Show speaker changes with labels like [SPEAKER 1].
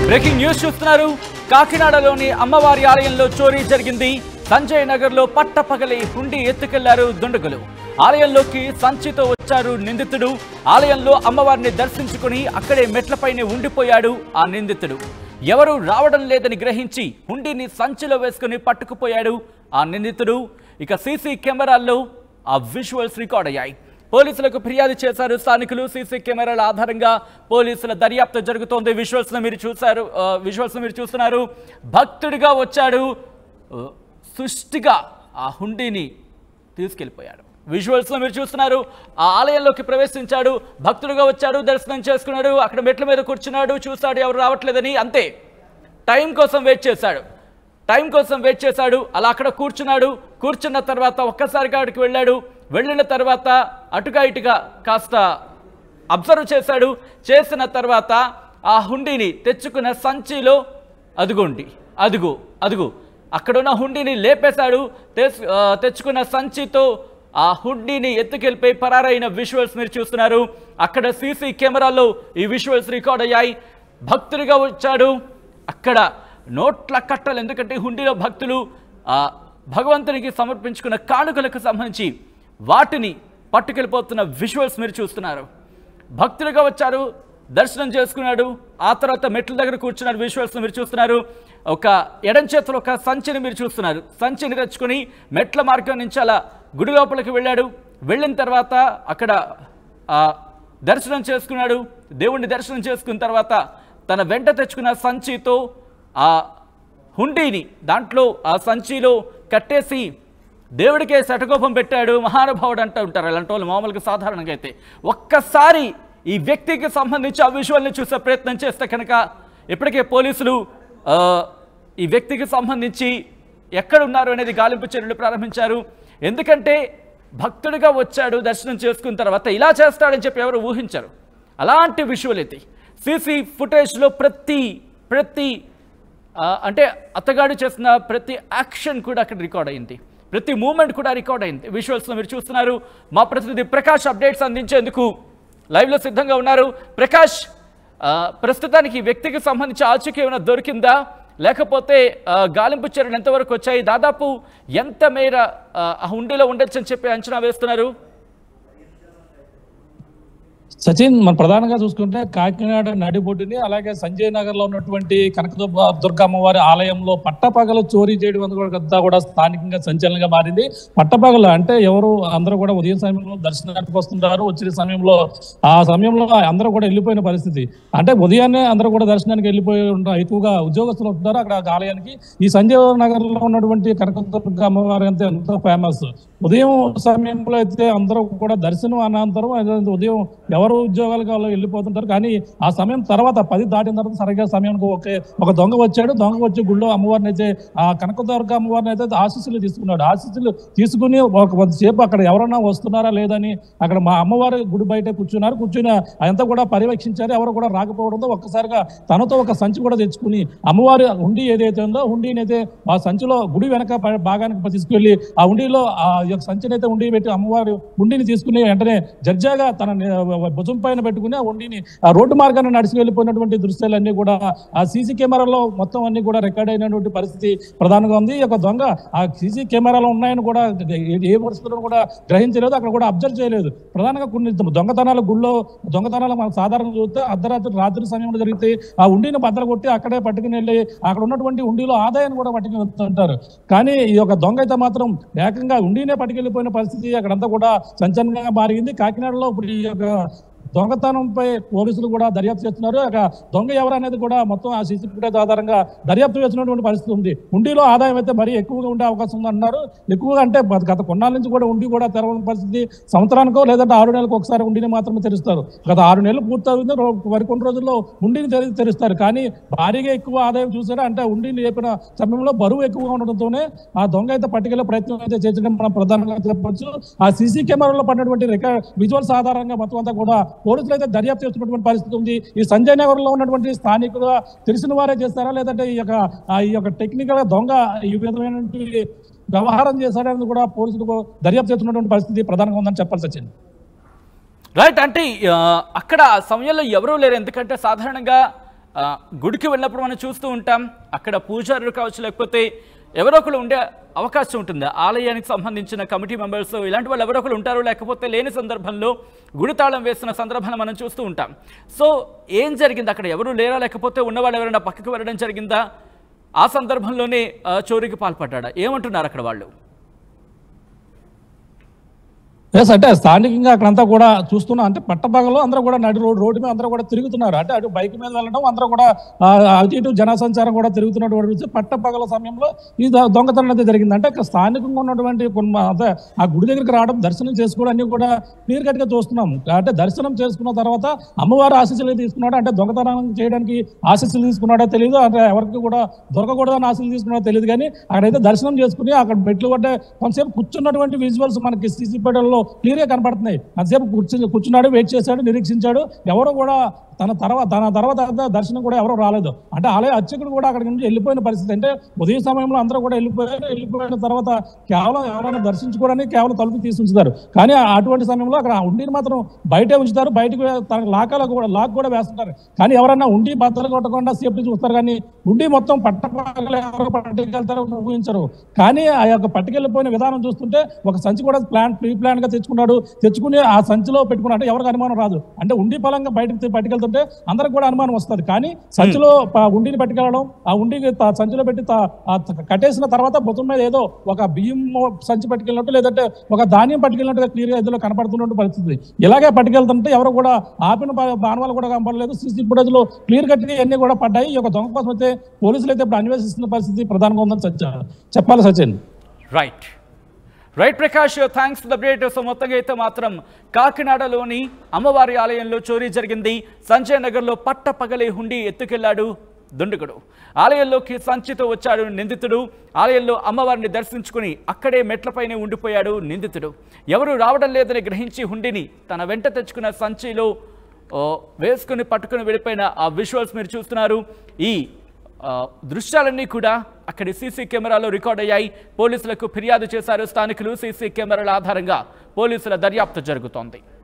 [SPEAKER 1] breaking news చూస్తున్నారు కాకినాడలోని అమ్మవారి ఆలయంలో చోరీ జరిగింది సంజయ్ నగర్ లో పట్టపగలి హుండీ ఎత్తుకెళ్లారు దుండగులు ఆలయంలోకి సంచితో వచ్చారు నిందితుడు ఆలయంలో అమ్మవారిని దర్శించుకుని అక్కడే మెట్లపైనే ఉండిపోయాడు ఆ నిందితుడు ఎవరు రావడం లేదని గ్రహించి హుండీని సంచిలో వేసుకుని పట్టుకుపోయాడు ఆ నిందితుడు ఇక సీసీ కెమెరాల్లో ఆ విజువల్స్ రికార్డ్ అయ్యాయి పోలీసులకు ఫిర్యాదు చేశారు స్థానికులు సీసీ కెమెరాల ఆధారంగా పోలీసుల దర్యాప్తు జరుగుతోంది విజువల్స్ మీరు చూశారు విజువల్స్ మీరు చూస్తున్నారు భక్తుడిగా వచ్చాడు ఆ, సుష్టిగా ఆ హుండీని తీసుకెళ్ళిపోయాడు విజువల్స్ మీరు చూస్తున్నారు ఆ ఆలయంలోకి ప్రవేశించాడు భక్తుడిగా వచ్చాడు దర్శనం చేసుకున్నాడు అక్కడ మెట్ల మీద కూర్చున్నాడు చూస్తాడు ఎవరు రావట్లేదని అంతే టైం కోసం వెయిట్ చేశాడు టైం కోసం వెయిట్ చేశాడు అలా అక్కడ కూర్చున్నాడు కూర్చున్న తర్వాత ఒక్కసారిగా అక్కడికి వెళ్ళాడు వెళ్ళిన తర్వాత అటుగా ఇటుగా కాస్త అబ్జర్వ్ చేశాడు చేసిన తర్వాత ఆ హుండీని తెచ్చుకున్న సంచిలో అదుగోండి అదుగు అదుగు అక్కడున్న హుండీని లేపేశాడు తెస్- ఆ, తెచ్చుకున్న సంచితో ఆ హుండీని ఎత్తుకెళ్ళిపోయి పరారైన విజువల్స్ మీరు చూస్తున్నారు అక్కడ సీసీ కెమెరాలో ఈ విజువల్స్ రికార్డ్ అయ్యాయి భక్తుడిగా వచ్చాడు అక్కడ నోట్ల కట్టలు ఎందుకంటే హుండీలో భక్తులు ఆ భగవంతునికి సమర్పించుకున్న కానుకలకు సంబంధించి వాటిని పట్టుకెళ్ళిపోతున్న విజువల్స్ మీరు చూస్తున్నారు భక్తులుగా వచ్చారు దర్శనం చేసుకున్నాడు ఆ తర్వాత మెట్ల దగ్గర కూర్చున్నాడు విజువల్స్ మీరు చూస్తున్నారు ఒక ఎడం చేతిలో ఒక సంచిని మీరు చూస్తున్నారు సంచిని తెచ్చుకొని మెట్ల మార్గం నుంచి అలా గుడి లోపలికి వెళ్ళాడు వెళ్ళిన తర్వాత అక్కడ ఆ, దర్శనం చేసుకున్నాడు దేవుణ్ణి దర్శనం చేసుకున్న తర్వాత తన వెంట తెచ్చుకున్న సంచితో ఆ హుండీని దాంట్లో ఆ సంచిలో కట్టేసి దేవుడికే శటకోపం పెట్టాడు మహానుభావుడు అంటూ ఉంటారు అలాంటి వాళ్ళు మామూలుగా సాధారణంగా అయితే ఒక్కసారి ఈ వ్యక్తికి సంబంధించి ఆ విజువల్ని చూసే ప్రయత్నం చేస్తే కనుక ఇప్పటికే పోలీసులు ఆ, ఈ వ్యక్తికి సంబంధించి ఎక్కడున్నారు అనేది గాలింపు చర్యలు ప్రారంభించారు ఎందుకంటే భక్తుడిగా వచ్చాడు దర్శనం చేసుకున్న తర్వాత ఇలా చేస్తాడని చెప్పి ఎవరు ఊహించరు అలాంటి విజువల్ అయితే సీసీ ఫుటేజ్లో ప్రతి ప్రతి ఆ, అంటే అత్తగాడు చేసిన ప్రతి యాక్షన్ కూడా అక్కడ రికార్డ్ అయింది ప్రతి మూమెంట్ కూడా రికార్డ్ అయింది విజువల్స్లో మీరు చూస్తున్నారు మా ప్రతినిధి ప్రకాష్ అప్డేట్స్ అందించేందుకు లైవ్లో సిద్ధంగా ఉన్నారు ప్రకాష్ ఆ, ప్రస్తుతానికి ఈ వ్యక్తికి సంబంధించి ఆచూకీ ఏమైనా దొరికిందా లేకపోతే ఆ, గాలింపు చర్యలు ఎంతవరకు వచ్చాయి దాదాపు ఎంత మేర ఆ, ఆ హుండీలో ఉండొచ్చని చెప్పి అంచనా వేస్తున్నారు
[SPEAKER 2] సచిన్ మన ప్రధానంగా చూసుకుంటే కాకినాడ నడిబొడ్డుని అలాగే సంజయ్ నగర్ లో ఉన్నటువంటి కనకదుర్గ దుర్గ అమ్మవారి ఆలయంలో పట్టపగలు చోరీ చేయడం అనేది కూడా అంతా కూడా స్థానికంగా సంచలనంగా మారింది పట్టపగలు అంటే ఎవరు అందరూ కూడా ఉదయం సమయంలో దర్శనానికి వస్తుంటారు వచ్చిన సమయంలో ఆ సమయంలో అందరూ కూడా వెళ్ళిపోయిన పరిస్థితి అంటే ఉదయాన్నే అందరూ కూడా దర్శనానికి వెళ్ళిపోయి ఉంటారు ఎక్కువగా ఉద్యోగస్తులు ఉంటున్నారు అక్కడ ఆ ఆలయానికి ఈ సంజయ్ నగర్ లో ఉన్నటువంటి కనకదుర్గ అమ్మవారి అంతే ఎంతో ఫేమస్ ఉదయం సమయంలో అయితే అందరూ కూడా దర్శనం అనంతరం అదే ఉదయం ఎవరు ఉద్యోగాలకు వాళ్ళు వెళ్ళిపోతుంటారు కానీ ఆ సమయం తర్వాత పది దాటిన తర్వాత సరిగ్గా సమయానికి ఒకే ఒక దొంగ వచ్చాడు దొంగ వచ్చి గుళ్ళో అమ్మవారిని అయితే ఆ కనకదుర్గ అమ్మవారిని అయితే ఆశీస్సులు తీసుకున్నాడు ఆశీస్సులు తీసుకుని ఒక కొద్దిసేపు అక్కడ ఎవరన్నా వస్తున్నారా లేదని అక్కడ మా అమ్మవారి గుడి బయట కూర్చున్నారు కూర్చుని అదంతా కూడా పర్యవేక్షించారు ఎవరు కూడా రాకపోవడంతో ఒక్కసారిగా తనతో ఒక సంచి కూడా తెచ్చుకుని అమ్మవారి హుండీ ఏదైతే ఉందో హుండీని అయితే ఆ సంచిలో గుడి వెనక ప- భాగానికి తీసుకెళ్లి ఆ హుండీలో ఆ యొక్క సంచిని అయితే హుండీ పెట్టి అమ్మవారి హుండీని తీసుకుని వెంటనే జర్జాగా తన ని- భుజం పైన పెట్టుకుని ఆ హుండీని ఆ రోడ్డు మార్గాన్ని నడిచి వెళ్ళిపోయినటువంటి దృశ్యాలన్నీ కూడా ఆ సీసీ కెమెరాలో మొత్తం అన్ని కూడా రికార్డ్ అయినటువంటి పరిస్థితి ప్రధానంగా ఉంది ఈ యొక్క దొంగ ఆ సీసీ కెమెరాలో ఉన్నాయని కూడా ఏ- ఏ పరిస్థితుల్లో కూడా గ్రహించలేదు అక్కడ కూడా అబ్జర్వ్ చేయలేదు ప్రధానంగా కొన్ని దొంగతనాలు గుళ్ళో దొంగతనాలు మనం సాధారణంగా చూస్తే అర్ధరాత్రి రాత్రి సమయంలో జరిగితే ఆ ఉండిని బద్దలు కొట్టి అక్కడే పట్టుకుని వెళ్ళి అక్కడ ఉన్నటువంటి ఉండిలో ఆదాయాన్ని కూడా పట్టుకుని వెళ్తుంటారు కానీ ఈ యొక్క దొంగ అయితే మాత్రం ఏకంగా ఉండినే పట్టుకెళ్ళిపోయిన పరిస్థితి అక్కడంతా కూడా సంచలనంగా మారింది కాకినాడలో ఇప్పుడు ఈ యొక్క దొంగతనంపై పోలీసులు కూడా దర్యాప్తు చేస్తున్నారు ఇక దొంగ ఎవరు అనేది కూడా మొత్తం ఆ సీసీ ఫుటేజ్ ఆధారంగా దర్యాప్తు చేస్తున్నటువంటి పరిస్థితి ఉంది ఉండిలో ఆదాయం అయితే మరీ ఎక్కువగా ఉండే అవకాశం ఉంది అంటున్నారు ఎక్కువగా అంటే గత- గత కొన్నాళ్ళ నుంచి కూడా ఉండి కూడా తెరవని పరిస్థితి సంవత్సరానికో లేదంటే ఆరు నెలలకు ఒకసారి ఉండిని మాత్రమే తెరుస్తారు గత ఆరు నెలలు పూర్తవుతుంది రో- మరికొన్ని రోజుల్లో ఉండిని తెరి తెరుస్తారు కానీ భారీగా ఎక్కువ ఆదాయం చూసారా అంటే ఉండిని లేపిన సమయంలో బరువు ఎక్కువగా ఉండడంతోనే ఆ దొంగ అయితే పట్టుకెళ్లే ప్రయత్నం అయితే చేసడం మనం ప్రధానంగా చెప్పొచ్చు ఆ సీసీ కెమెరాలో పడినటువంటి రికార్డ్ విజువల్స్ ఆధారంగా మొత్తం అంతా కూడా పోలీసులు అయితే దర్యాప్తు చేస్తున్నటువంటి పరిస్థితి ఉంది ఈ సంజయ్ నగర్ లో ఉన్నటువంటి స్థానికులుగా తెలిసిన వారే చేస్తారా లేదంటే ఈ యొక్క ఆ ఈ యొక్క టెక్నికల్ దొంగ ఈ విధమైనటువంటి వ్యవహారం చేశాడని కూడా పోలీసులు దర్యాప్తు చేస్తున్నటువంటి పరిస్థితి ప్రధానంగా ఉందని చెప్పాల్సి వచ్చింది
[SPEAKER 1] రైట్ అంటే ఆ, అక్కడ ఆ సమయంలో ఎవరూ లేరు ఎందుకంటే సాధారణంగా ఆ, గుడికి వెళ్ళినప్పుడు మనం చూస్తూ ఉంటాం అక్కడ పూజారులు కావచ్చు లేకపోతే ఎవరో ఒకరు ఉండే అవకాశం ఉంటుంది ఆలయానికి సంబంధించిన కమిటీ మెంబర్స్ ఇలాంటి వాళ్ళు ఎవరో ఒకరు ఉంటారు లేకపోతే లేని సందర్భంలో గుడి తాళం వేస్తున్న సందర్భాన్ని మనం చూస్తూ ఉంటాం సో ఏం జరిగింది అక్కడ ఎవరు లేరా లేకపోతే ఉన్నవాళ్ళు ఎవరైనా పక్కకు వెళ్ళడం జరిగిందా ఆ సందర్భంలోనే ఆ, చోరీకి పాల్పడ్డా ఏమంటున్నారు అక్కడ వాళ్ళు
[SPEAKER 2] ఎస్ అంటే స్థానికంగా అక్కడంతా కూడా చూస్తున్నాం అంటే పట్టపగలు అందరూ కూడా నడి రోడ్డు రోడ్డు మీద అందరూ కూడా తిరుగుతున్నారు అంటే అటు బైక్ మీద వెళ్ళడం అందరూ కూడా ఆ, అటు ఇటు జనసంచారం కూడా తిరుగుతున్నటువంటి చూస్తే పట్టపగల సమయంలో ఈ ద- దొంగతనం అనేది జరిగింది అంటే ఇక్కడ స్థానికంగా ఉన్నటువంటి కొన్ని అదే ఆ గుడి దగ్గరికి రావడం దర్శనం చేసుకోవడం అన్ని కూడా క్లియర్ కట్ గా చూస్తున్నాం అంటే దర్శనం చేసుకున్న తర్వాత అమ్మవారి ఆశీస్సులు తీసుకున్నాడు అంటే దొంగతనం చేయడానికి ఆశీస్సులు తీసుకున్నాడో తెలియదు అంటే ఎవరికి కూడా దొరకకూడదని ఆశీస్సులు తీసుకున్నాడో తెలియదు కానీ అక్కడైతే దర్శనం చేసుకుని అక్కడ మెట్లు పడ్డ కొంతసేపు కూర్చున్నటువంటి విజువల్స్ మనకి సీసీ ఫోటోల్లో క్లియర్ గా కనపడుతున్నాయి అంతసేపు కూర్చుని కూర్చున్నాడు వెయిట్ చేశాడు నిరీక్షించాడు ఎవరు కూడా తన తర్వాత తన తర్వాత దర్శనం కూడా ఎవరు రాలేదు అంటే ఆలయ అర్చకుడు కూడా అక్కడి నుంచి వెళ్ళిపోయిన పరిస్థితి అంటే ఉదయం సమయంలో అందరూ కూడా వెళ్ళిపోయారు వెళ్ళిపోయిన తర్వాత కేవలం ఎవరైనా దర్శించుకోవడానికి కేవలం తలుపు తీసి ఉంచుతారు కానీ ఆ- అటువంటి సమయంలో అక్కడ ఆ ఉండిని మాత్రం బయటే ఉంచుతారు బయటకు తన లాకాల కూడా లాక్ కూడా వేస్తుంటారు కానీ ఎవరైనా ఉండి బద్దలు కొట్టకుండా సేఫ్టీ చూస్తారు కానీ ఉండి మొత్తం పట్టపగలు ఎవరో పట్టుకెళ్తారో ఊహించరు కానీ ఆ యొక్క పట్టుకెళ్ళిపోయిన విధానం చూస్తుంటే ఒక సంచి కూడా ప్లాన్ ప్రీ ప్లాన్ గా తెచ్చుకున్నాడు తెచ్చుకుని ఆ సంచిలో పెట్టుకున్నాడు అంటే ఎవరికి అనుమానం రాదు అంటే ఉండి పలంగా బయటకు తీ- పట్టుకెళ్తుంటే అందరికి కూడా అనుమానం వస్తుంది కానీ సంచిలో ప- ఉండిని పట్టుకెళ్ళడం ఆ ఉండిని త- సంచిలో పెట్టి త- ఆ త- కట్టేసిన తర్వాత భుజం మీద ఏదో ఒక బియ్యం సంచి పట్టుకెళ్ళినట్టు లేదంటే ఒక ధాన్యం పట్టుకెళ్ళినట్టుగా క్లియర్ గా ఇందులో కనపడుతున్నట్టు పరిస్థితి ఇలాగే పట్టుకెళ్తుంటే ఎవరు కూడా ఆపిన ప- బాణవాలు కూడా కనపడలేదు సీసీ ఫుటేజ్ లో క్లియర్ కట్ అన్ని కూడా పడ్డాయి ఈ యొక్క దొంగ కోసం అయితే పోలీసులు అయితే ఇప్పుడు అన్వేషిస్తున్న పరిస్థితి ప్రధానంగా ఉందని సత్య చెప్పాలి Sachin
[SPEAKER 1] right right Prakash thanks the update so మొత్తంగా అయితే మాత్రం కాకినాడలోని అమ్మవారి ఆలయంలో చోరీ జరిగింది సంజయ్ నగర్లో పట్ట పగలే హుండి ఎత్తుకెళ్లాడు దుండగుడు ఆలయంలోకి సంచితో వచ్చాడు నిందితుడు ఆలయంలో అమ్మవారిని దర్శించుకుని అక్కడే మెట్లపైనే ఉండిపోయాడు నిందితుడు ఎవరు రావడం లేదని గ్రహించి హుండిని తన వెంట తెచ్చుకున్న సంచిలో ఓ, వేసుకుని పట్టుకుని వెళ్ళిపోయిన ఆ విజువల్స్ మీరు చూస్తున్నారు ఈ ఆ, దృశ్యాలన్నీ కూడా అక్కడి సీసీ కెమెరాలో రికార్డ్ అయ్యాయి పోలీసులకు ఫిర్యాదు చేశారు స్థానికులు సీసీ కెమెరాల ఆధారంగా పోలీసుల దర్యాప్తు జరుగుతోంది